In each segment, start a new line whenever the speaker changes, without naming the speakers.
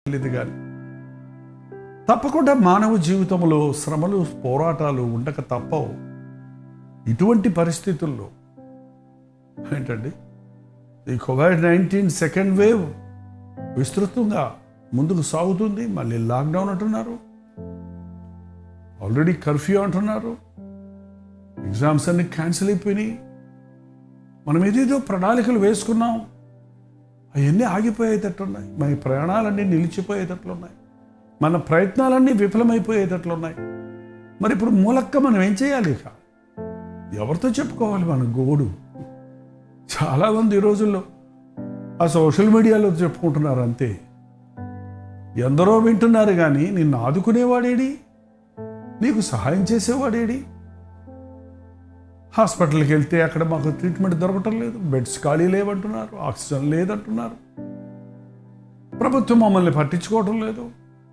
తెలియదు కానీ తప్పకుండా మానవ జీవితంలో శ్రమలు పోరాటాలు ఉండక తప్పవు ఇటువంటి పరిస్థితుల్లో ఏంటండి ఈ కోవిడ్ నైన్టీన్ సెకండ్ వేవ్ విస్తృతంగా ముందుకు సాగుతుంది మళ్ళీ లాక్డౌన్ అంటున్నారు ఆల్రెడీ కర్ఫ్యూ అంటున్నారు ఎగ్జామ్స్ అన్ని క్యాన్సిల్ అయిపోయినాయి మనం ఏదేదో ప్రణాళికలు వేసుకున్నాం అవన్నీ ఆగిపోయేటట్లున్నాయి మన ప్రయాణాలన్నీ నిలిచిపోయేటట్లున్నాయి మన ప్రయత్నాలన్నీ విఫలమైపోయేటట్లున్నాయి మరి ఇప్పుడు మూలక్క మనం ఏం చేయాలి ఇక ఎవరితో చెప్పుకోవాలి మన గోడు చాలామంది ఈ రోజుల్లో ఆ సోషల్ మీడియాలో చెప్పుకుంటున్నారు అంతే ఎందరో వింటున్నారు కానీ నిన్ను ఆదుకునేవాడేడి నీకు సహాయం చేసేవాడేడి హాస్పిటల్కి వెళ్తే అక్కడ మాకు ట్రీట్మెంట్ దొరకటం లేదు బెడ్స్ ఖాళీ లేవంటున్నారు ఆక్సిజన్ లేదంటున్నారు ప్రభుత్వం మమ్మల్ని పట్టించుకోవటం లేదు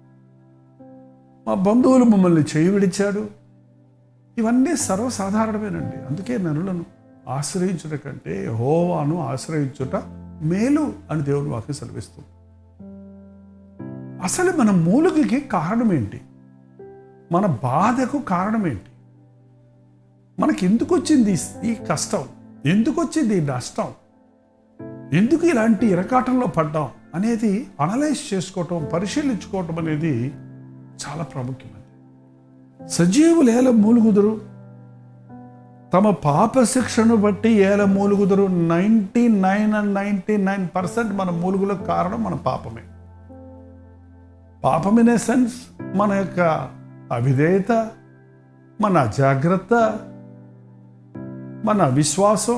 మా బంధువులు మమ్మల్ని చేయి విడిచాడు ఇవన్నీ సర్వసాధారణమేనండి అందుకే నరులను ఆశ్రయించుట కంటే హోవాను ఆశ్రయించుట మేలు అని దేవుడు వాక్యం సెలవిస్తుంది అసలు మన మూలుగుకి కారణం ఏంటి మన బాధకు కారణం ఏంటి మనకి ఎందుకు వచ్చింది ఈ కష్టం ఎందుకు వచ్చింది ఈ నష్టం ఎందుకు ఇలాంటి ఇరకాటంలో పడ్డాం అనేది అనలైజ్ చేసుకోవటం పరిశీలించుకోవటం అనేది చాలా ప్రాముఖ్యమైనది సజీవులు ఏల మూలుగుదురు తమ పాప శిక్షను బట్టి ఏల మూలుగుదురు ninety nine and ninety nine percent మన మూలుగులకు కారణం మన పాపమే పాపం ఇన్ సెన్స్ మన యొక్క అవిధేయత మన అజాగ్రత్త మన విశ్వాసం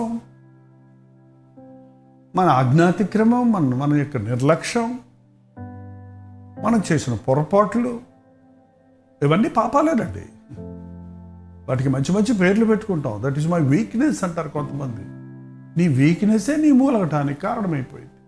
మన అజ్ఞాతిక్రమం మన మన యొక్క నిర్లక్ష్యం మనం చేసిన పొరపాట్లు ఇవన్నీ పాపాలేనండి వాటికి మంచి మంచి పేర్లు పెట్టుకుంటాం దట్ ఈస్ మై వీక్నెస్ అంటారు కొంతమంది నీ వీక్నెస్సే నీ మూలగటానికి కారణమైపోయింది